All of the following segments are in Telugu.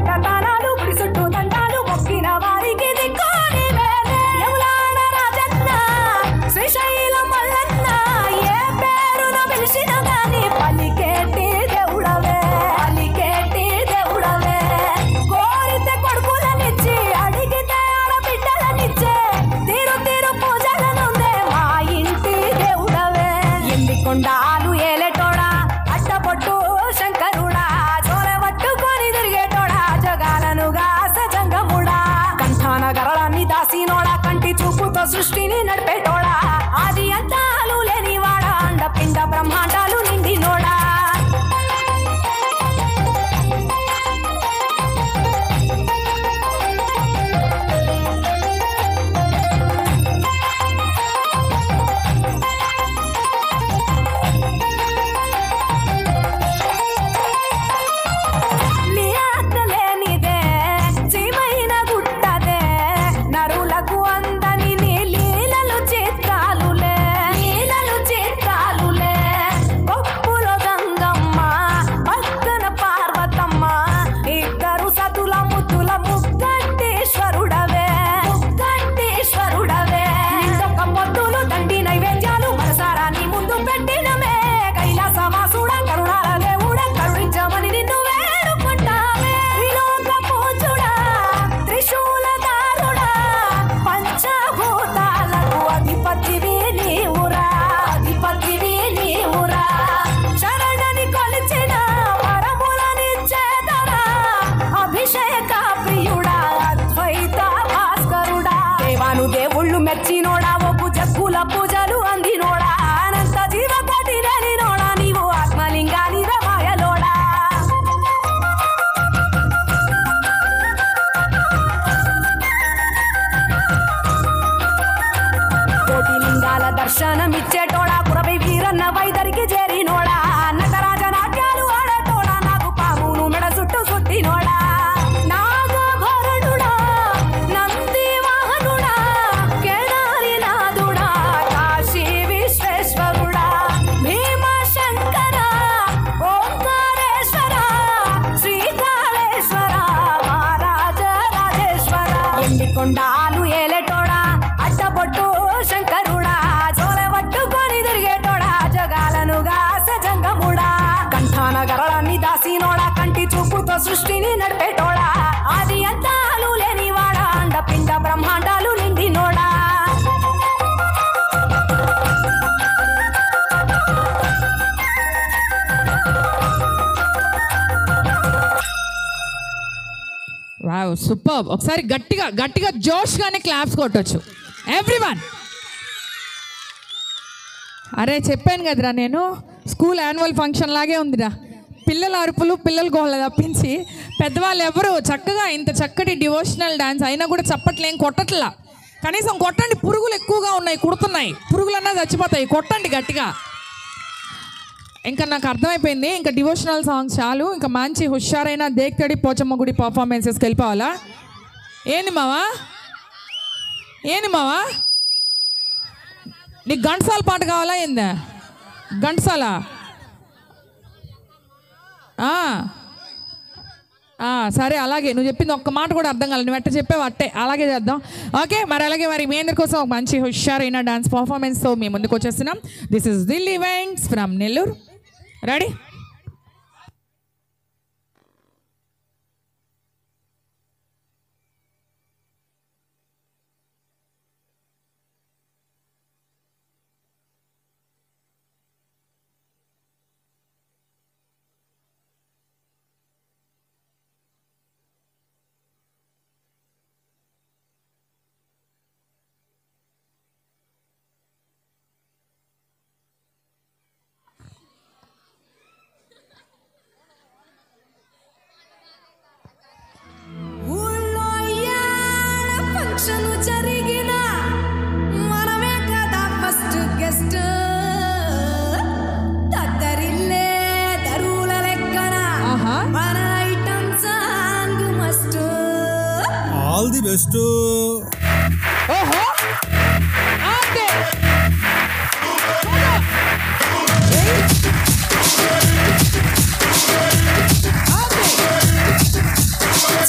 కట్టాలు గుడి చుట్టూ దండాలు మొక్కిన వారికి దిక్కోని వేలే యములాడ రాజన్న శ్రీశైలం మల్లన్న ఏ పేరున పిలిచిన గాని పలికేటి దేవుడవే పలికేటి దేవుడవే కోరితే కొడుకులనిచ్చి అడిగితే ఆడబిడ్డలనిచ్చే తీరు తీరు పూజలనుందే మా ఇంటి దేవుడవే ఎండి కొండాలు ఏలేటోడా అట్టపొట్టు శంకరుడా చోర పట్టుకొని తిరిగేటోడా జగాలనుగా సజంగముడా కంఠాన గరళాన్ని దాసినోడా కంటి చూపుతో సృష్టిని నడిపేటోడా ఆది అంతాలు లేనివాడా అండ పిండ బ్రహ్మాండాలు నిండినోడా నీ ఆజ్ఞ లేనిదే చీమైన గుట్టదే నరులకు అందని నీ లీలలు చిత్రాలులే లీలలు చిత్రాలులే పప్పులో గంగమ్మ పక్కన పార్వతమ్మ ఇద్దరు సతుల ముద్దుల ముక్కంటేశ్వరుడవే ముక్కంటేశ్వరుడవే నిండొక్క పొద్దులు దండి నైవేద్యాలు మనసారా నీ ముందు పెట్టినమే కైలాసవాసుడ కరుణాల దేవుడ కరుణించమని నిన్ను వేడుకుంటామే విలోక పూజుడా త్రిశూలధారుడా పంచభూతాలకు అధిపతివి నీవురా అధిపతివి నీవురా శరణని కొలిచిన వరములనిచ్చేదరా అభిషేక ప్రియుడా అద్వైత భాస్కరుడా దేవాను దేవుళ్ళు మెచ్చినోడా ఒప్పు జగ్గుల పూజలు అందినోడా అనంత జీవకోటి నోడా నీవు ఆత్మలింగాని రమాయలోడా కోటి లింగాల దర్శనమిచ్చేటోడా కురవై వీరన్న వైదరికి చేరినోడా నటరాజ నాట్యాలు ఆడటోడా నాకు పామును మెడ చుట్టూ సుట్టినోడా నాగభరణుడా నంది వాహనుడా కేదారి నాథుడా కాశీ విశ్వేశ్వరుడా భీమ శంకర ఓంకారేశ్వర శ్రీకాళేశ్వర మహారాజ రాజేశ్వర ఎండి కొండాలు ఏలేటోడా అడ్డబొట్టు శంకరుడా చోర పట్టుకొని తిరిగేటోడా జగాలనుగా సజంగముడా కంఠాన గరళాన్ని దాసినోడా కంటి చూపుతో సృష్టిని నడిపేటోడా ఆది అంతాలు లేనివాడా అండ పిండ బ్రహ్మాండాలు నిండినోడా వావ్ సూపర్ ఒకసారి గట్టిగా గట్టిగా జోష్గానే క్లాప్స్ కొట్టొచ్చు ఎవ్రీవన్ అరే చెప్పాను కదరా నేను స్కూల్ యాన్యువల్ ఫంక్షన్ లాగే ఉందిరా పిల్లల అరుపులు పిల్లల గోళ్ళ తప్పించి పెద్దవాళ్ళు ఎవరు చక్కగా ఇంత చక్కటి డివోషనల్ డాన్స్ అయినా కూడా చప్పట్లేం కొట్టట్లా కనీసం కొట్టండి పురుగులు ఎక్కువగా ఉన్నాయి కుడుతున్నాయి పురుగులన్నా చచ్చిపోతాయి కొట్టండి గట్టిగా ఇంకా నాకు అర్థమైపోయింది ఇంకా డివోషనల్ సాంగ్స్ చాలు ఇంకా మంచి హుషారైన దేక్తడి పోచమ్మ గుడి పర్ఫార్మెన్సెస్కి వెళ్ళిపోవాలా ఏంది మావా ఏంది మావా నీకు ఘంటసాల పాట కావాలా ఏందా ఘంటసాల ఆ. ఆ, సరే అలాగే నువ్వు చెప్పింది ఒక్క మాట కూడా అర్థం కాలేదు నువ్వు ఎట్ట చెప్పావు అట్టే అలాగే చేద్దాం ఓకే మరి అలాగే మరి మీ అందరి కోసం ఒక మంచి హుషారైన డాన్స్ పర్ఫార్మెన్స్తో మేము ముందుకు వచ్చేస్తున్నాం this is Dil events from Nellore ready ఊళ్ళో ఇయ్యాల ఫంక్షన్ జరిగిన మనమే కదా ఫస్ట్ గెస్ట్ దద్దరిల్లే దరువుల లెక్కన ఆహా. మన item song must all the best ఓహో అంతే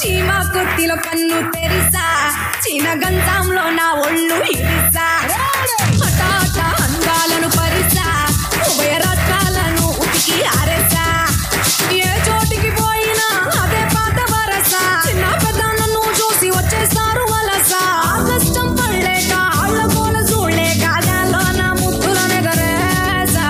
చీమ కుర్తిలో కన్ను తెరిసా చీన గంధంలో నా ఒళ్ళు ఇరిసా హఠాట అందాలను పరిసా ఉభయ రాష్ట్రాలను ఉతికి ఆరేసా ఏ చోటికి పోయినా అదే పాత వరస చిన్న పెద్ద నన్ను చూసి వచ్చేస్తారు వలస ఆ కష్టం పడలేక ఆళ్ళ గోల చూడలేక గాల్లో నా ముద్దులను ఎగరేసా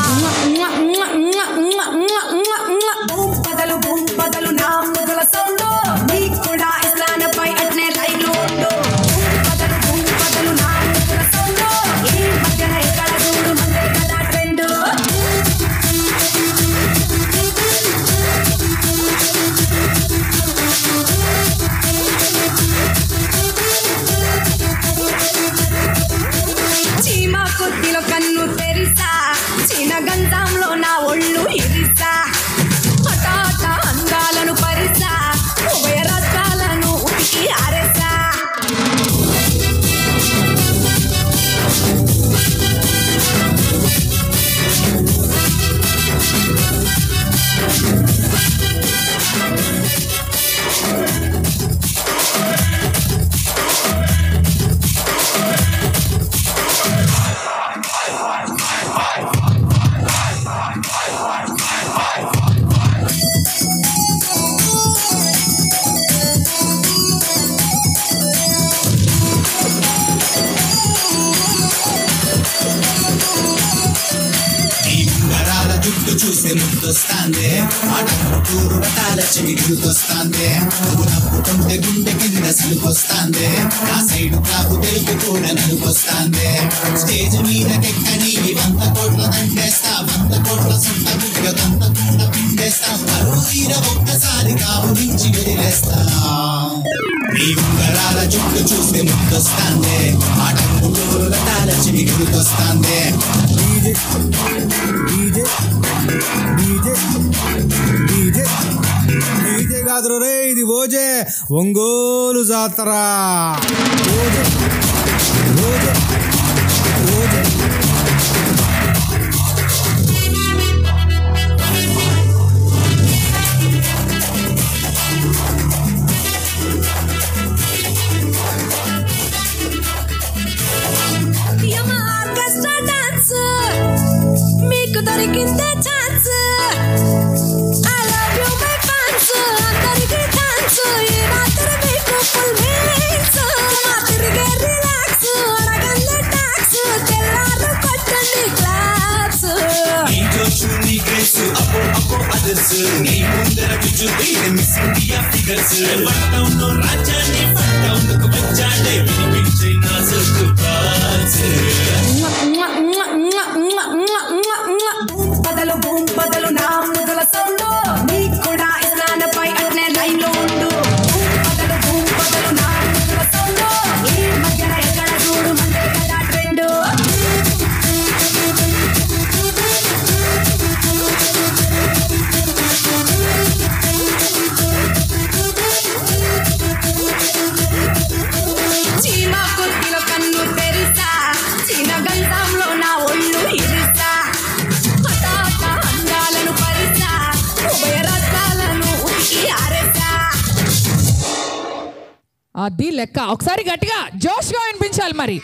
బొంపదలు బొంపదలు నా ముద్దుల సౌండ్ నీకు కూడా ఇస్లానపై అట్నే లైన్లో ఉండు బొంపదలు బొంపదలు నా ముద్దుల సౌండ్ ఈ మధ్యన ఎక్కడ చూడు మందే కదా ట్రెండ్ చీమ కొద్దిలో కన్ను తెరిసా చీన గంధంలో నా ఒళ్ళు ఇరిసా హఠాట అందాలను పరిసా ఉభయ రాష్ట్రాలను ఉతికి ఆరేసా ఈ ఉంగరాల జుట్టు చూసి ముద్దొస్తాందే ఆటకు కూరు రకాల చెవి గుర్తొస్తాందే నువ్వు నవ్వుతుంటే గుండె కింద సలుకొస్తాందే నా సైడు కాపు తెలుగు కూడా నలుకొస్తాందే స్టేజ్ మీద కెక్కని వంద కోట్ల దండేస్తా వంద కోట్ల సొంత బుగ్గ దంత కూడా పిండేస్తా మరో తీర ఒక్కసారి కావు నుంచి వదిలేస్తా నీ ఉంగరాల జుట్టు చూసి ముద్దొస్తాందే ఆటకు కూరు రకాల చెవి గుర్తొస్తాందే DJ DJ DJ DJ DJ కాదు రే ఇది ఓజే ఒంగోలు జాతర ఓజే ఓజే ఓజే యమ ఆర్కెస్ట్రా డాన్స్ మీకు దొరికిందే chance I love you my fans అందరికీ థాంక్స్ ఈ రాత్రి మీకు ఫుల్ మీల్స్ మా తిరిగే రిలాక్స్ అడగండి టాక్స్ తెల్లారు కొట్టండి క్లాప్స్ నీ జోషు నీ గ్రేస్ అపో అపో అదర్స్ నీ ముందర విజు వీడి మిస్ ఇండియా ఫిగర్స్ పట్టంలో రాజ్యాన్ని పట్టందుకు వచ్చాడే వినిపించే నా సొత్తు పాల్స్ బదలు బూమ్ బదలు నా ముదల సౌండ్ నీకు కూడా ఇస్లానపై అట్నే లైన్లో ఉండు బదలు బూమ్ బదలు నా ముదల సౌండ్ ఈ మధ్యన ఎక్కడ చూడు మందే కదా ట్రెండ్ చీమ కుర్తిలో కన్ను తెరిసా చీన గంధంలో నా ఒళ్ళు ఇరిసా హఠాత అందాలను పరిసా ఉభయ రాష్ట్రాలను ఉతికి ఆరేసా అది లెక్క ఒకసారి గట్టిగా జోష్గా వినిపించాలి మరి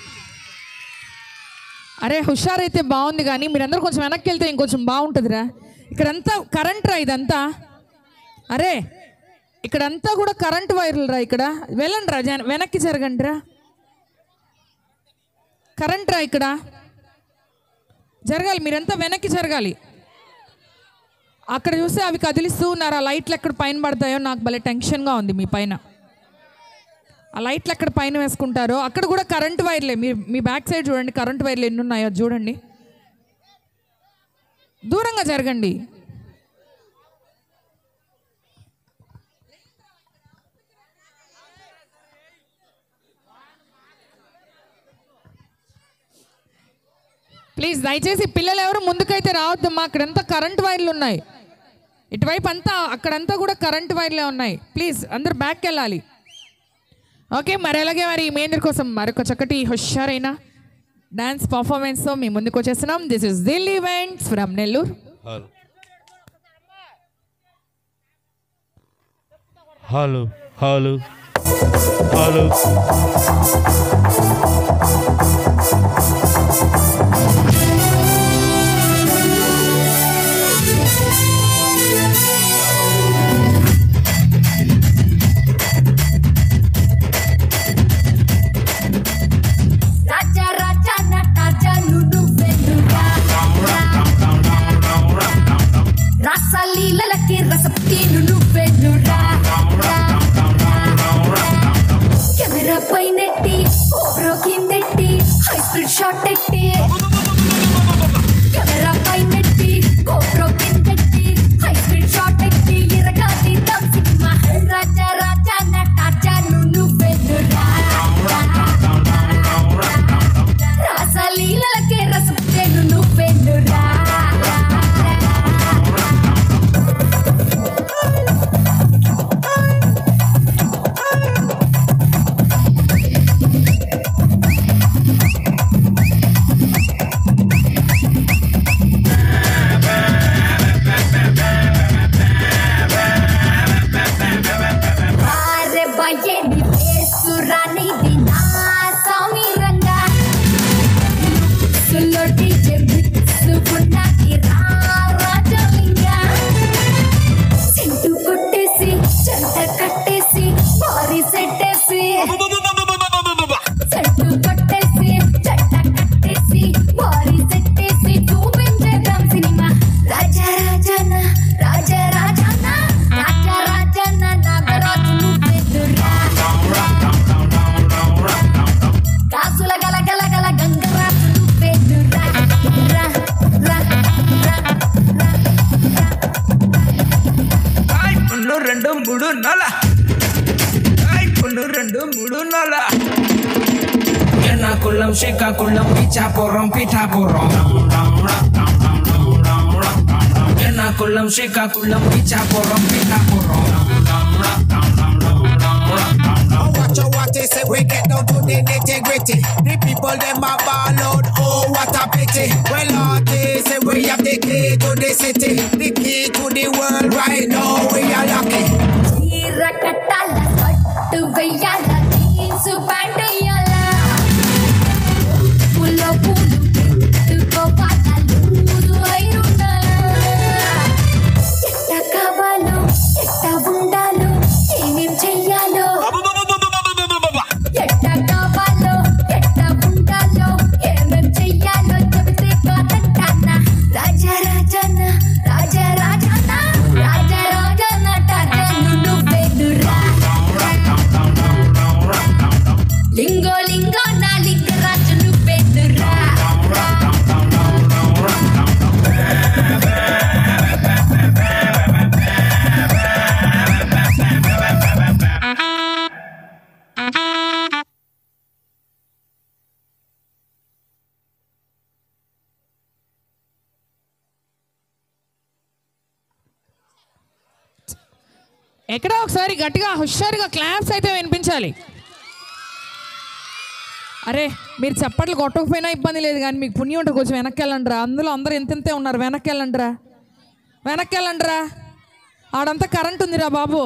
అరే హుషారైతే బాగుంది కానీ మీరందరూ కొంచెం వెనక్కి వెళ్తే ఇంకొంచెం బాగుంటుందిరా ఇక్కడంతా కరెంట్ రా ఇదంతా అరే ఇక్కడంతా కూడా కరెంట్ వైర్లు రా ఇక్కడ వెళ్ళండి రా జన వెనక్కి జరగండి రా కరెంట్ రా ఇక్కడ జరగాలి మీరంతా వెనక్కి జరగాలి అక్కడ చూస్తే అవి కదిలిస్తూ ఉన్నారు ఆ లైట్లు ఎక్కడ పైన పడతాయో నాకు భలే టెన్షన్గా ఉంది మీ పైన ఆ లైట్లు ఎక్కడ పైన వేసుకుంటారో అక్కడ కూడా కరెంట్ వైర్లే మీరు మీ బ్యాక్ సైడ్ చూడండి కరెంట్ వైర్లు ఎన్ని ఉన్నాయో అది చూడండి దూరంగా జరగండి ప్లీజ్ దయచేసి పిల్లలు ఎవరు ముందుకైతే రావద్దమ్మా అక్కడంతా కరెంట్ వైర్లు ఉన్నాయి ఇటువైపు అంతా అక్కడంతా కూడా కరెంట్ వైర్లే ఉన్నాయి ప్లీజ్ అందరు బ్యాక్కి వెళ్ళాలి ఓకే మరి అలాగే మరి మీ అందరి కోసం మరొక చక్కటి హుషారైన డాన్స్ పర్ఫార్మెన్స్తో మీ ముందుకు వచ్చేస్తున్నాం this is Dil events from Nellore hello hello hello hello Raja Raja నటాజాను నువ్వెన్నురా రసలీలలకి రసపుటీను నువ్వెన్నురా కెమెరా పైనెట్టి ఓబ్రో కిందెట్టి హై స్పీడ్ షాట్ ఎట్టి కెమెరా పైనెట్టి ఓబ్రో కిందెట్టి హై స్పీడ్ షాట్ ఎట్టి ఇరగా తీద్దాం సినిమా రాజా రాజా నటాజాను నువ్వెన్నురా రాసలీలకే రసపుటేను నువ్వెన్నురా అరే భయే నీ వేసురా నీది నా స్వామి రంగా సుల్లో డీజే మిక్స్ ఉన్నది రా రాజలింగా సెంటు కొట్టేసి జంట కట్టేసి బారీ సెట్టేసి సెంటు కొట్టేసి జంట కట్టేసి బారీ సెట్టేసి చూపించేద్దాం సినిమా రాజా రాజన రాజా రాజన రాజా రాజన నాగరాజు నువ్వెదురా కాసుల గల గల గల గంగరాజు నువ్వెదురా రా రా రా ఐ పున్ను రెండు మూడు నల ఐ పున్ను రెండు మూడు నల Ernakulam Srikakulam పిచ్చాపురం Pithapuram Ernakulam Srikakulam పిచ్చాపురం Pithapuram Oh, watch out what they say, we get down to the nitty gritty. The people them are ball out, oh what a pity. Well, all they say we have the key to the city, the key to the world. Right now we are lucky. చీర కట్టాల పట్టు వెయ్యాల జీన్స్ ప్యాంట్ వెయ్యాల పుల్లో పూలు పెట్టుకోపాల లూజు అయిరుండాల ఎట్ట కావాలో ఎట్ట ఉండాలో ఏమేం చెయ్యాలో ఎట్ట కావాలో ఎట్ట ఉండాలో ఏమేం చెయ్యాలో చెబితే కాదంటానా రాజా రాజన్న రాజా రాజన్న రాజా రాజన్న టాటను నువ్వెదురా లింగో లింగో నా లింగరాజు నువ్వెదురా ఎక్కడా ఒకసారి గట్టిగా హుషారుగా క్లాప్స్ అయితే వినిపించాలి అరే మీరు చప్పట్లు కొట్టకపోయినా ఇబ్బంది లేదు కానీ మీకు పుణ్యం ఉంటుంది కొంచెం వెనక్కి వెళ్ళండిరా అందులో అందరూ ఎంతెంతే ఉన్నారు వెనక్కి వెళ్ళండిరా వెనక్కి వెళ్ళండిరా ఆడంతా కరెంట్ ఉందిరా బాబు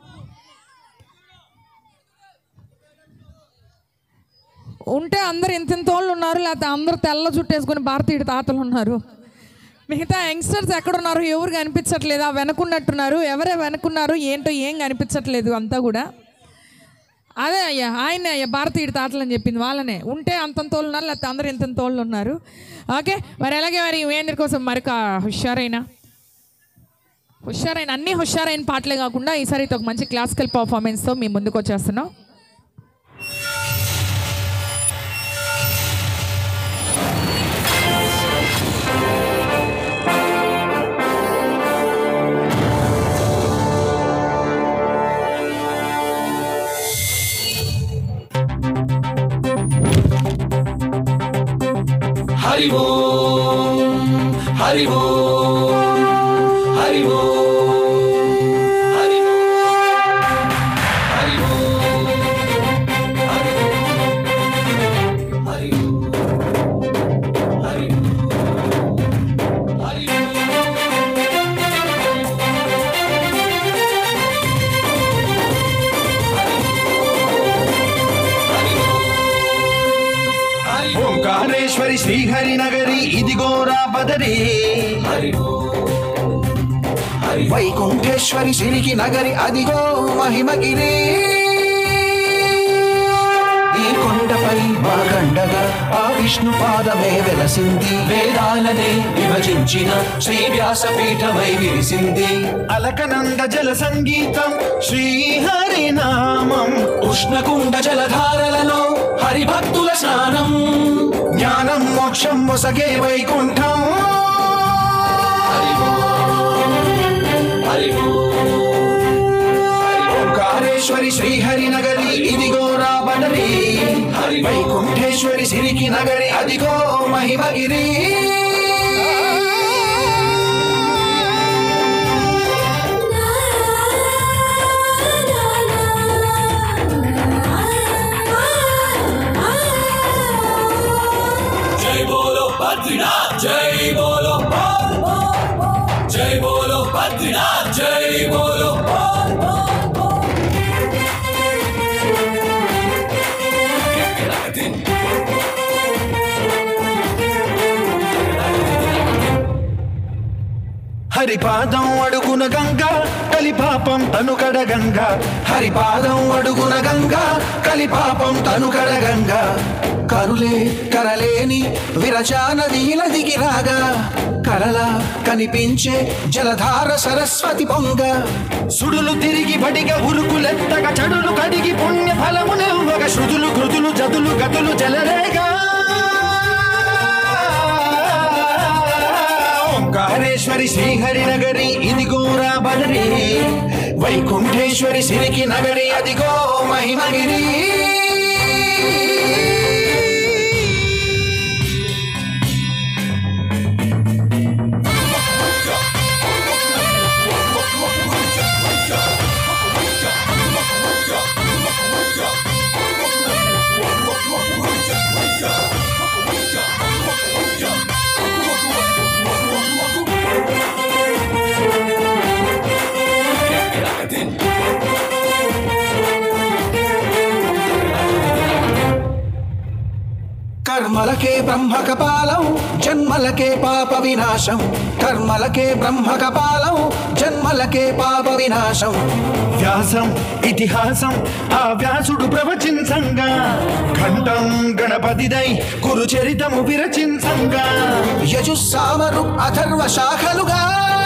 ఉంటే అందరు ఎంతెంత వాళ్ళు ఉన్నారు లేకపోతే అందరూ తెల్ల చుట్టేసుకొని భారతీయుడు తాతలు ఉన్నారు మిగతా యంగ్స్టర్స్ ఎక్కడున్నారు ఎవరు కనిపించట్లేదు ఆ వెనకున్నట్టున్నారు ఎవరే వెనకున్నారు ఏంటో ఏం కనిపించట్లేదు అంతా కూడా అదే అయ్యా ఆయనే అయ్యా భారతీయుడు తాతలు అని చెప్పింది వాళ్ళనే ఉంటే అంతంత వాళ్ళు ఉన్నారు లేకపోతే అందరు ఎంతెంత వాళ్ళు ఉన్నారు ఓకే మరి అలాగే మరి వేంద్ర కోసం మరొక హుషారైన హుషారైన అన్ని హుషారైన పాటలే కాకుండా ఈసారి అయితే ఒక మంచి క్లాసికల్ పర్ఫార్మెన్స్తో మీ ముందుకు వచ్చేస్తున్నాం హరి ఓం హరి ఓం హరి ఓం హరి ఓం హరి ఓం హరి ఓం హరి ఓం హరి ఓం హరి ఓం ఓంకారేశ్వరి శ్రీహరి నగరి ఇదిగోరా బదరి వైకుంఠేశ్వరి సిరికి నగరి అదిగో మహిమగిరి ఈ కొండపై బాగండగా ఆ విష్ణు పాదమే వెలసింది వేదాలనే విభజించిన శ్రీ వ్యాసపీఠమై విరిసింది అలకనంద జల సంగీతం శ్రీహరి నామం ఉష్ణకుండ జలధారలలో హరిభక్తుల స్నానం జ్ఞానం మోక్షం మొసగే వైకుంఠం ఓంకారేశ్వరి శ్రీహరి నగరి ఇదిగో రాబడరి వైకుంఠేశ్వరి సిరికి నగరి అదిగో మహిమగిరి జై బోలో బద్రీనాథ్ జై బోలో జై బోలో బద్రీనాథ్ జై బోలో హరిపాదం అడుగున గంగ కలిపాపం తనుకడ గంగ హరిపాదం అడుగున గంగ కలిపాపం తనుకడ గంగ కరులే కరలేని విరచాన నీలదిగి రాగా కలలా కనిపించే జలధార సరస్వతి పొంగ సుడులు తిరిగి బడిగ ఉరుకులెత్తగ చెడులు కడిగి పుణ్య ఫలమునివ్వగ శృతులు కృతులు జదులు గతులు జలరేగా ఓంకారేశ్వరి శ్రీహరి నగరి ఇదిగో రాబడరి వైకుంఠేశ్వరి సిరికి నగరి అదిగో మహిమగిరి కర్మలకే బ్రహ్మ కపాలం జన్మలకే పాప వినాశం కర్మలకే బ్రహ్మ కపాలం జన్మలకే పాప వినాశం వ్యాసం ఇతిహాసం ఆ వ్యాసుడు ప్రవచించంగా ఘంటం గణపతిదై కురు చరితము విరచించంగా యజుస్సామరు అథర్వ శాఖలుగా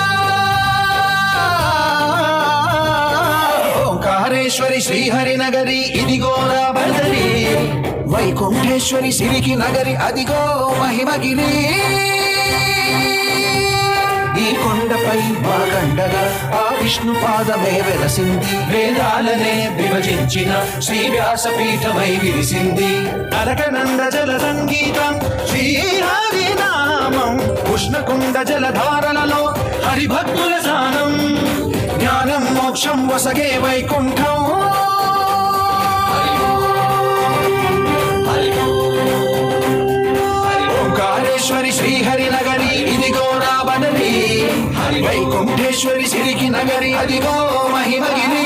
ఓంకారేశ్వరి శ్రీహరి నగరి ఇదిగో రాబదరి వైకుంఠేశ్వరి సిరికి నగరి అదిగో మహిమగిరి ఈ కొండపై బాగండగా ఆ విష్ణు పాదమే వెలసింది వేదాలనే విభజించిన శ్రీ వ్యాసపీఠమై విరిసింది అలకనంద జల సంగీతం శ్రీహరి నామం ఉష్ణకుండ జలధారలలో హరిభక్తుల స్నానం జ్ఞానం మోక్షం వసగే వైకుంఠం ఓంకారేశ్వరి శ్రీహరి నగరి ఇదిగో రాబడరి వైకుంఠేశ్వరి సిరికి నగరి అదిగో మహిమగిరి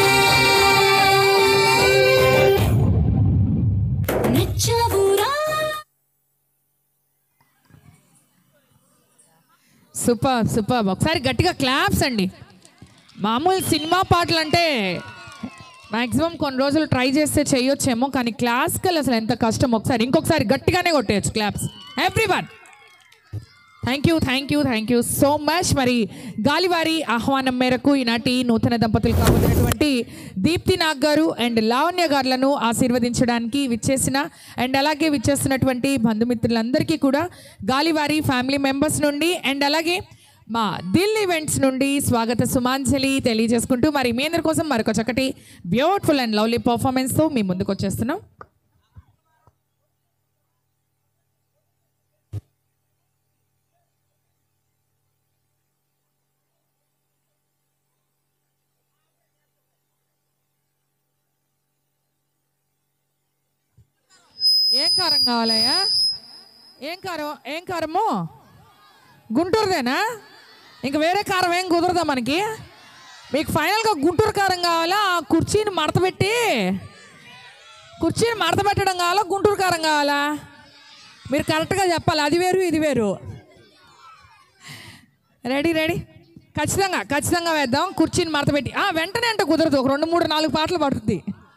సూపర్ సూపర్ ఒకసారి గట్టిగా క్లాప్స్ అండి మామూలు సినిమా పాటలు అంటే మ్యాక్సిమం కొన్ని రోజులు ట్రై చేస్తే చేయొచ్చేమో కానీ క్లాసికల్ అసలు ఎంత కష్టం ఒకసారి ఇంకొకసారి గట్టిగానే కొట్టేయచ్చు claps everyone thank you thank you thank you so much మరి గాలివారి ఆహ్వానం మేరకు ఈనాటి నూతన దంపతులు కాబోతున్నటువంటి దీప్తి నాగ్ గారు అండ్ లావణ్య గారులను ఆశీర్వదించడానికి విచ్చేసిన అండ్ అలాగే విచ్చేస్తున్నటువంటి బంధుమిత్రులందరికీ కూడా గాలివారి ఫ్యామిలీ మెంబర్స్ నుండి అండ్ అలాగే మా దిల్ ఈవెంట్స్ నుండి స్వాగత సుమాంజలి తెలియజేసుకుంటూ మరి మీ అందరి కోసం మరొక చక్కటి బ్యూటిఫుల్ అండ్ లవ్లీ పర్ఫార్మెన్స్తో మీ ముందుకు వచ్చేస్తున్నాం ఏం కారం కావాలయ్యా ఏం కారం ఏం కారము గుంటూరుదేనా ఇంక వేరే కారం ఏం కుదరదా మనకి మీకు ఫైనల్గా గుంటూరు కారం కావాలా ఆ కుర్చీని మడతపెట్టి కుర్చీని మడత పెట్టడం కావాలా గుంటూరు కారం కావాలా మీరు కరెక్ట్గా చెప్పాలి అది వేరు ఇది వేరు రెడీ రెడీ ఖచ్చితంగా ఖచ్చితంగా వేద్దాం కుర్చీని మడత పెట్టి ఆ, వెంటనే అంటే కుదరదు ఒక రెండు మూడు నాలుగు పాటలు పడుతుంది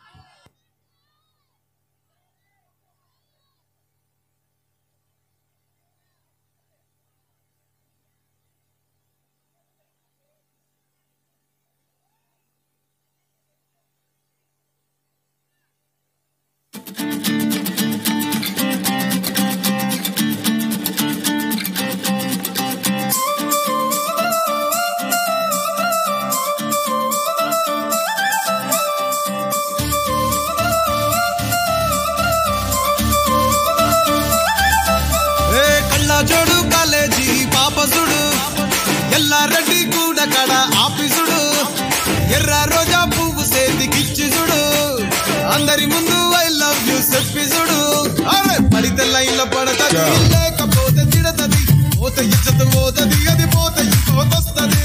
ఏ కళ్ళ జోడు కాలేజీ పాపసుడు ఎల్లారెడ్డి కూడా కడ ఆఫీసుడు ఎర్ర రోజా పువ్వు సేతికిచ్చి చూడు అందరి ముందు ఐ లవ్ యూ చెప్పి చూడు అరే పడితే లైన్ల పడతది లేకపోతే తిడతది పోత ఇచ్చత పోతది అది పోత ఇంకోతొస్తది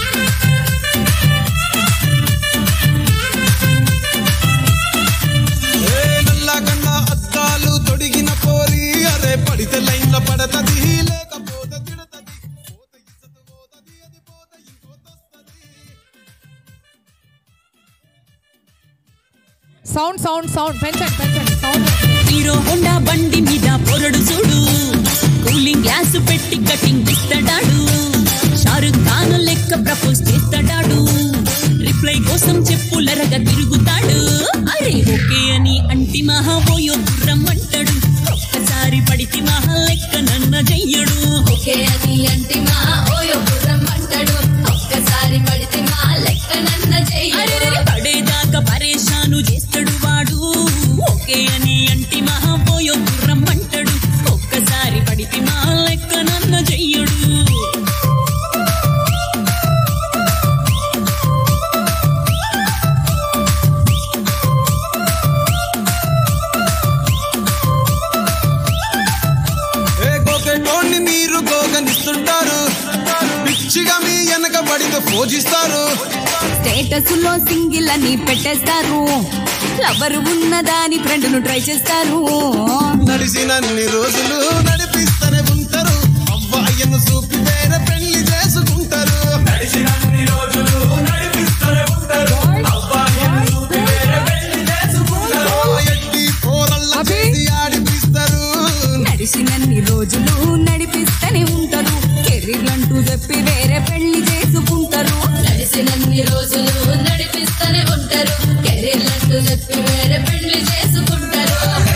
ఏ నల్ల కన్న అద్దాలు తొడిగిన పోరి అరే పడితే లైన్ల పడతది లేకపోతే తిడతది పోత ఇచ్చత పోతది అది పోత ఇంకోతొస్తది సౌండ్ సౌండ్ సౌండ్ పెంచండి పెంచండి సౌండ్ హీరో హోండా బండి మీద పొరడు చూడు కూలింగ్ గ్లాస్ పెట్టి కటింగ్ ఇస్తాడాడు షారుఖ్ ఖాన్ లెక్క ప్రపోజ్ చేస్తాడాడు రిప్లై కోసం చెప్పులరగా తిరుగుతాడు అరే ఓకే అని అంటి మహా ఓయో రమ్మంటాడు ఒక్కసారి పడితి మహా లెక్క నన్న చెయ్యడు ఓకే అని అంటే మా ఓయో గుర్రం అంటాడు ఒక్కసారి పడితే మా లెక్క నన్న అరే చెయ్యడు పడేదాకా పరేషాను చేస్తాడు వాడు ఓకే అని అంటి మహా ఓయో రమ్మంటాడు ఒక్కసారి పడితి మా లెక్క నన్న చెయ్యడు ఏ గోకెటోన్ని మీరు గోగనిస్తుంటారు పిచ్చిగా మీ వెనక పడితే పూజిస్తారు స్టేటస్ లో సింగిల్ అని పెట్టేస్తారు లవర్ ఉన్నదాని ఫ్రెండ్ ను ట్రై చేస్తారు నడిచినన్ని రోజులు నడిపిస్తూనే ఉంటారు అవ్వాయను చూపి వేరే పెళ్లి చేసుకుంటారు నడిచినన్ని రోజులు నడిపిస్తూనే ఉంటారు అబ్బాయిని చూపి వేరే పెళ్లి చేసుకుంటారు ఎట్టి పోరల్ల చేసి ఆడిపిస్తారు నడిచినన్ని రోజులు నడిపిస్తూనే ఉంటారు కెరీర్ అంటూ చెప్పి వేరే పెళ్లి చేసుకుంటారు నడిచినన్ని రోజులు నడిపిస్తూనే ఉంటారు కెరీర్ అంటూ చెప్పి వేరే పెళ్లి చేసుకుంటారు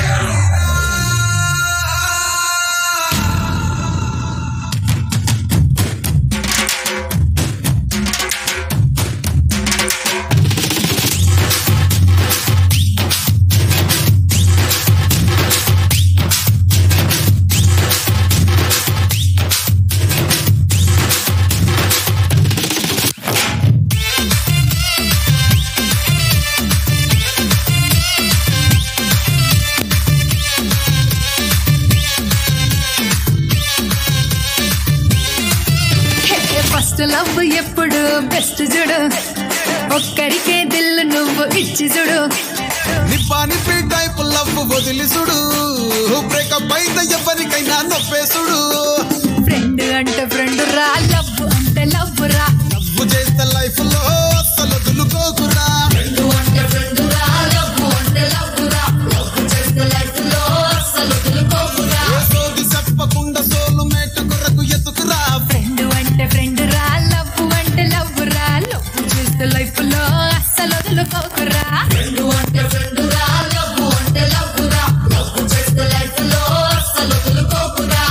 ఫస్ట్ లవ్ ఎప్పుడు బెస్ట్ చూడు ఒక్కరికే దిల్లు నువ్వు ఇచ్చి చూడు నిప్పా నిప్పి టైప్ లవ్ వదిలి చూడు బ్రేకప్ అయితే ఎవరికైనా నొప్పేసుడు ఫ్రెండ్ అంటే ఫ్రెండ్ రా లవ్ అంటే లవ్ రా లవ్ చేస్తే లైఫ్ లో అస్సలు దులుకోకురా ఫ్రెండ్ అంటే ఫ్రెండ్ రా లవ్ అంటే లవ్ రా లవ్ చేస్తే లైఫ్ లో అస్సలు వదులుకోకురా ఏ సోది చెప్పకుండా సోలు మేట కొరకు ఎత్తుకురా ఫ్రెండ్ అంటే ఫ్రెండ్ రా లవ్ అంటే లవ్ రా లవ్ చేస్తే లైఫ్ లో అస్సలు వదులుకోకురా ఫ్రెండ్ అంటే ఫ్రెండ్ రా లవ్ అంటే లవ్ రా లవ్ చేస్తే లైఫ్ లో అస్సలు వదులుకోకురా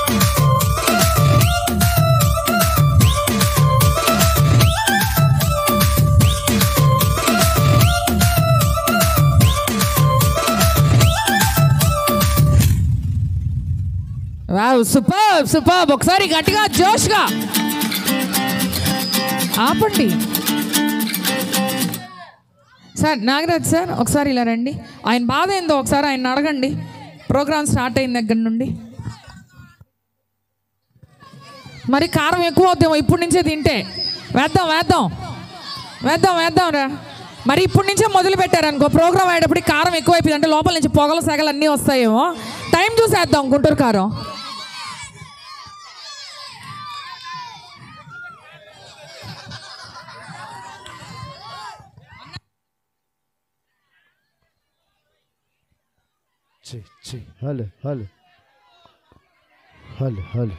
వావ్ సూపర్ సూపర్ ఒకసారి గట్టిగా జోష్గా ఆపండి సార్ నాగరాజ్ సార్ ఒకసారి ఇలా రండి ఆయన బాధ ఏందో ఒకసారి ఆయన అడగండి ప్రోగ్రామ్ స్టార్ట్ అయిన దగ్గర నుండి మరి కారం ఎక్కువ అవుతామో ఇప్పటి నుంచే తింటే వేద్దాం వేద్దాం వేద్దాం వేద్దాం రా మరి ఇప్పటి నుంచే మొదలు పెట్టారనుకో ప్రోగ్రామ్ అయ్యేటప్పుడు కారం ఎక్కువైపోయింది అంటే లోపల నుంచి పొగల సెగలు అన్నీ వస్తాయేమో టైం చూసేద్దాం గుంటూరు కారం చి చి హలో హలో హలో హలో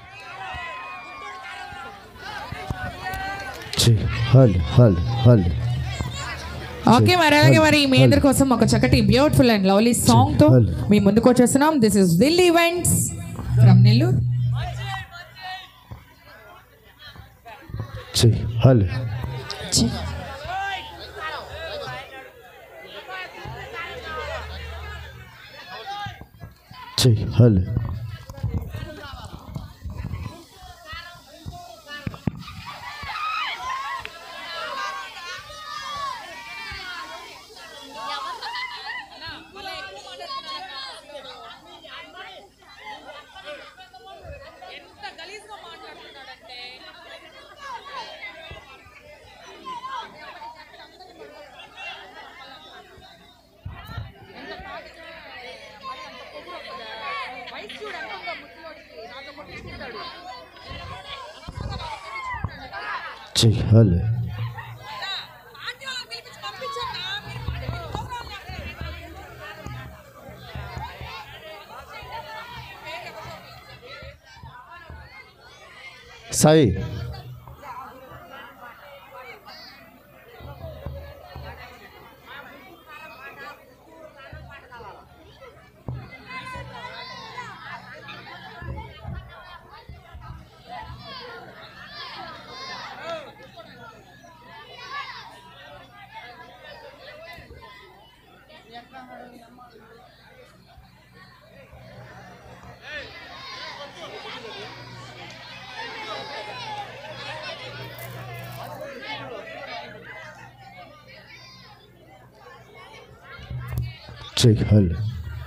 చి హలో హలో హలో ఓకే మరి అలాగే మరి మీ అందరి కోసం ఒక చక్కటి బ్యూటిఫుల్ అండ్ లవ్లీ సాంగ్ తో మీ ముందుకు వచ్చేస్తున్నాం this is Dil events from Nellore చి హలో చి హలో చి హలో సాయి చి హలో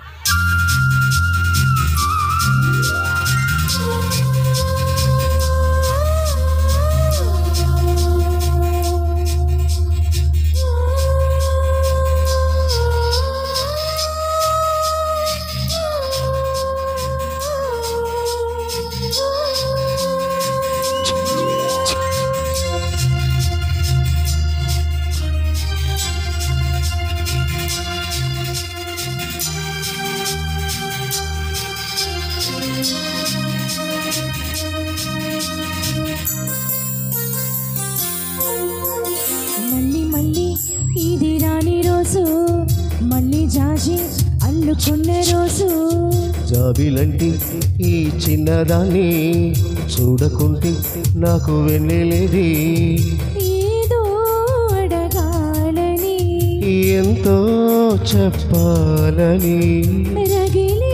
మళ్ళీ మళ్ళీ ఇది రాని రోజు మళ్ళీ జాజి అల్లుకున్న రోజు జాబిలంటి ఈ చిన్నదాన్ని చూడకుంటే నాకు వెళ్ళలేది ఏదో అడగాలని ఎంతో చెప్పాలని రగిలి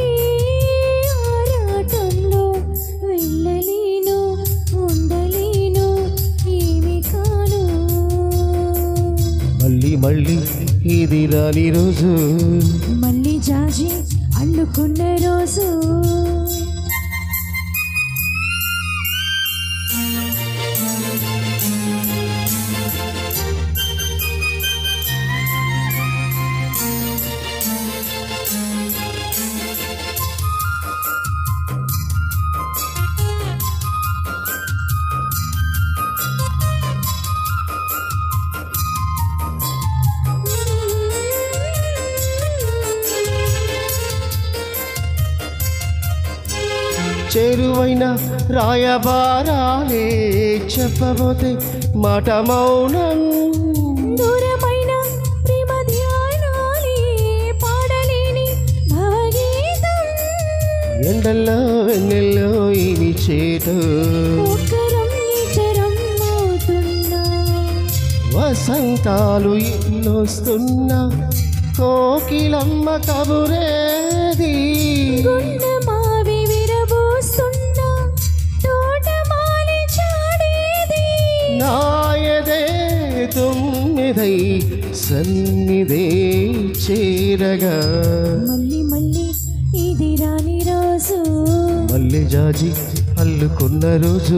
ఆరాటంలో వెళ్ళలేను ఉండలేను ఏమి కాను మళ్ళీ మళ్ళీ ఇది రాని రోజు మళ్ళీ జాజి అల్లుకున్న రోజు చేరువైన రాయబారాలే చెప్పబోతే మాట మౌనం దూరమైన ప్రేమ ధ్యానాలే పాడలేని భవగీతం ఎండల్లో వెన్నెల్లో ఇవి చేట ఒక్కరం ఇతరం అవుతున్నా వసంతాలు ఎన్నొస్తున్నా కోకిలమ్మ కబురేది గుండె మావి విరబోస్తున్నా తోటమాలి చాడేది నాయదే తొమ్మిదై సన్నిదే చేరగా మళ్ళీ మళ్ళీ ఇది రాని రోజు మల్లె జాజి అల్లుకున్న రోజు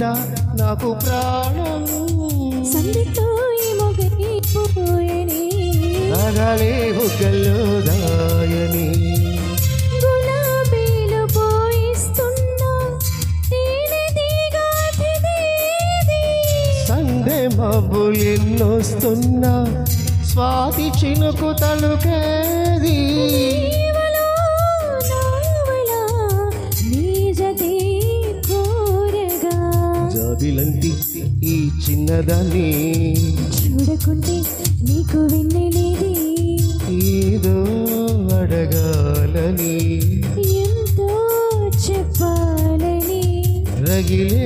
మీద నాకు ప్రాణం సంధితో ఈ మొగపోయని రాగాలే బుగ్గల్లో దాయని గులాబీలు పోయిస్తున్నా తేనె తీగాటిదేది సందే మబ్బులు ఎన్నొస్తున్నా స్వాతి చినుకు తలుకేది నీవలో నావలా నీజతే కోరగా జాబిలంటి ఈ చిన్నదాన్ని చూడకుంటే నీకు విన్నలేది ఏదో అడగాలని ఎంతో చెప్పాలని రగిలే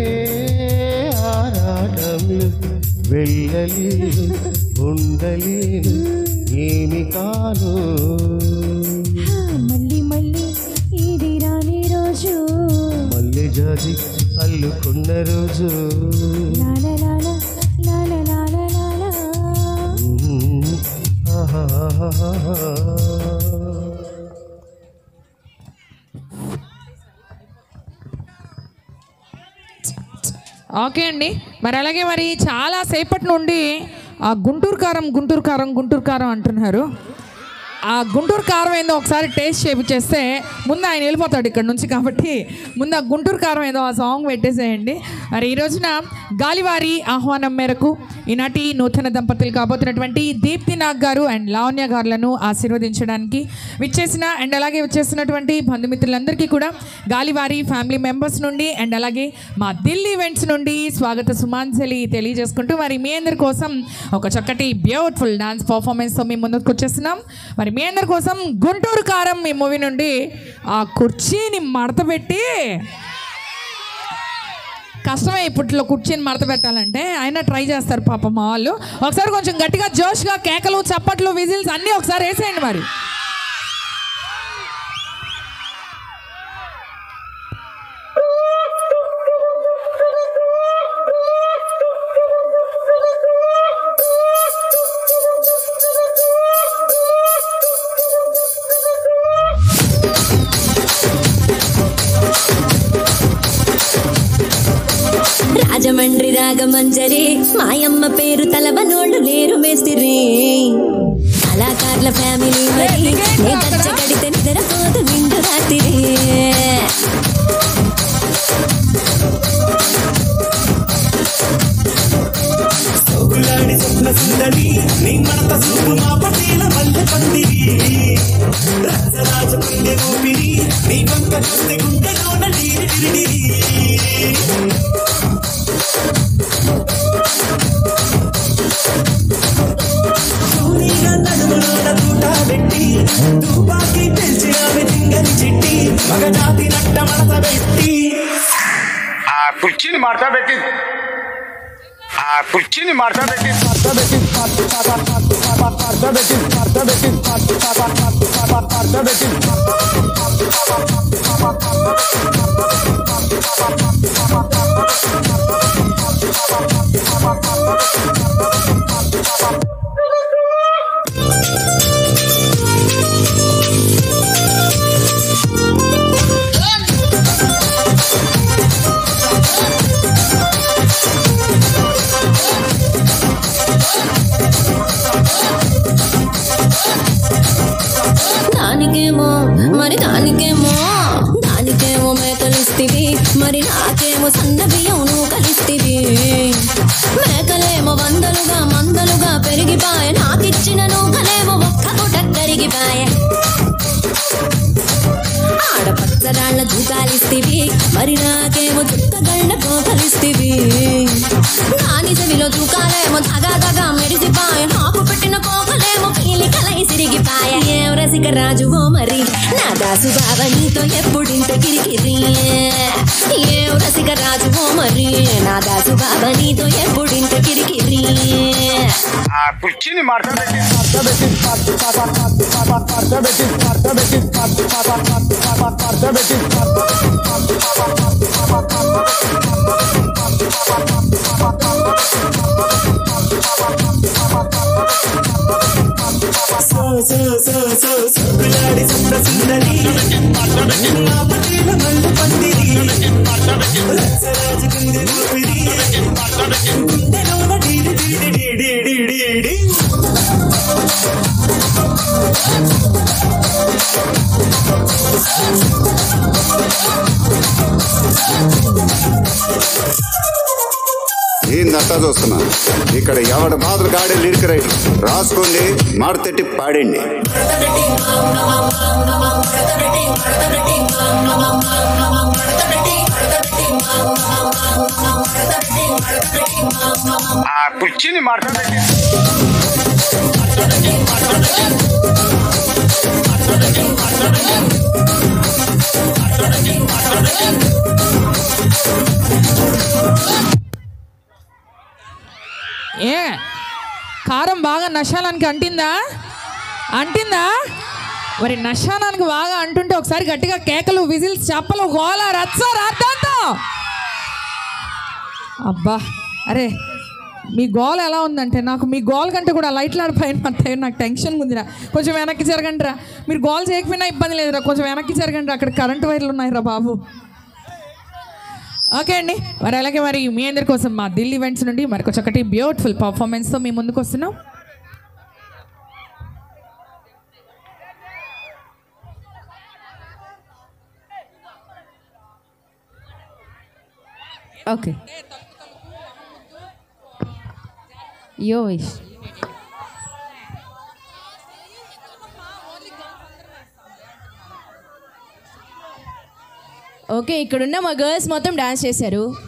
ఆరాటంలో వెళ్ళలేను ఉండలేను ఏమి కాను హా, మళ్ళీ మళ్ళీ ఇది రాని రోజు మల్లె జాజి అల్లుకున్న రోజు లాల లాల లాల లాల లాల ఉమ్, ఆహాహాహా. ఓకే అండి మరి అలాగే మరి చాలా సేపటి నుండి ఆ గుంటూరు కారం గుంటూరు కారం గుంటూరు కారం అంటున్నారు ఆ గుంటూరు కారం ఏందో ఒకసారి టేస్ట్ చేపించేస్తే ముందు ఆయన వెళ్ళిపోతాడు ఇక్కడ నుంచి కాబట్టి ముందు ఆ గుంటూరు కారం ఏదో ఆ సాంగ్ పెట్టేసేయండి మరి ఈ రోజున గాలివారి ఆహ్వానం మేరకు ఈనాటి నూతన దంపతులు కాబోతున్నటువంటి దీప్తి నాగ్ గారు అండ్ లావణ్య గారులను ఆశీర్వదించడానికి విచ్చేసిన అండ్ అలాగే విచ్చేసినటువంటి బంధుమిత్రులందరికీ కూడా గాలివారి ఫ్యామిలీ మెంబర్స్ నుండి అండ్ అలాగే మా దిల్ ఈవెంట్స్ నుండి స్వాగత సుమాంజలి తెలియజేసుకుంటూ మరి మీ అందరి కోసం ఒక చక్కటి బ్యూటిఫుల్ డాన్స్ పర్ఫార్మెన్స్తో మేము ముందుకు వచ్చేస్తున్నాం మరి మీ అందరి కోసం గుంటూరు కారం ఈ మూవీ నుండి ఆ కుర్చీని మడత పెట్టి కష్టమే ఇప్పట్లో కుర్చీని మడత పెట్టాలంటే అయినా ట్రై చేస్తారు పాప మా వాళ్ళు ఒకసారి కొంచెం గట్టిగా జోష్గా కేకలు చప్పట్లు విజిల్స్ అన్నీ ఒకసారి వేసేయండి మరి రాజమండ్రి రాగమంజరి మాయమ్మ పేరు తలవనోళ్ళు లేరు మేస్తిరి కళాకారుల ఫ్యామిలీ మరి నే గచ్చ కడితే నిద్రపోదు నిండు రాత్రి సోగులాడి స్వప్న సుందరి నీ మడత సూపు మా పటేల మల్లె పందిరి రసరాజ పుణ్య ఊపిరి నీ వంక చూస్తే గుండెలోన నీరి విరిడిరి సూరిగా నడుములోన తూట పెట్టి తుపాకి పెంచి ఆమె తింగని చిట్టి మగ జాతి నట్ట మడత పెట్టి ఆ కుర్చీని మడత పెట్టి ఆ కుర్చీని మడత పెట్టి మడత పెట్టి మడత పెట్టి మడత పెట్టి మడత పెట్టి దానికేమో మరి దానికేమో దానికేమో మేకలిస్తివి మరి నాకేమో సన్న బియ్యం నువ్వు కలిస్తివి మేకలేమో వందలుగా మందలుగా పెరిగిపాయ నాకిచ్చిన నూకలేమో ఒక్క పూట కరిగిపాయ ఆడపచ్చరాళ్ళ దూకాలిస్తివి మరి నాకేమో చుక్కగళ్ళ కోకలిస్తివి నాని చెవిలో దూకాలేమో దగా దగా మెరిసిపాయ నాకు పెట్టిన కోకలేమో పీలి కలై సిరిగిపాయ ఏం రసిక రాజువో మరి నా దాసు బావ నీతో ఎప్పుడింత కిరికిరి ఏం రసిక రాజువో మరి నా దాసు బావ నీతో ఎప్పుడింత కిరికిరి ఆ కుర్చీని మడత పెట్టి మడత పెట్టి మడత పెట్టి మడత పెట్టి మడత పెట్టి సో సో సో సో సోగులాడి స్వప్న సుందరి మా పటేల మల్లె పందిరి రసరాజ గుండె ఊపిరి గుండెలోన డీడి డీడి డీడి డీడి డీడి ఏందంతా చూస్తున్నా ఇక్కడ ఎవడ బాధలు గాడే లిరిక్ రైటర్ రాసుకోండి మాడతెట్టి పాడండి ఆ కుర్చీని మాట్లాడండి ఏ కారం బాగా నశాలానికి అంటిందా అంటిందా మరి నశానానికి బాగా అంటుంటే ఒకసారి గట్టిగా కేకలు విజిల్స్ చెప్పలు గోల రచ్చ రాద్దాంతో అబ్బా అరే మీ గోల్ ఎలా ఉందంటే నాకు మీ గోల్ కంటే కూడా లైట్లు ఆడిపోయిన పడతాయి నాకు టెన్షన్ ఉందిరా కొంచెం వెనక్కి జరగండి రా మీరు గోల్ చేయకపోయినా ఇబ్బంది లేదురా కొంచెం వెనక్కి జరగండి రా అక్కడ కరెంట్ వైర్లు ఉన్నాయిరా బాబు ఓకే అండి మరి అలాగే మరి మీ అందరి కోసం మా ఢిల్లీ ఈవెంట్స్ నుండి మరొక చక్కటి బ్యూటిఫుల్ పర్ఫార్మెన్స్తో మీ ముందుకు వస్తున్నాం ఓకే యో విష్ ఓకే ఇక్కడున్న మా గర్ల్స్ మొత్తం డాన్స్ చేశారు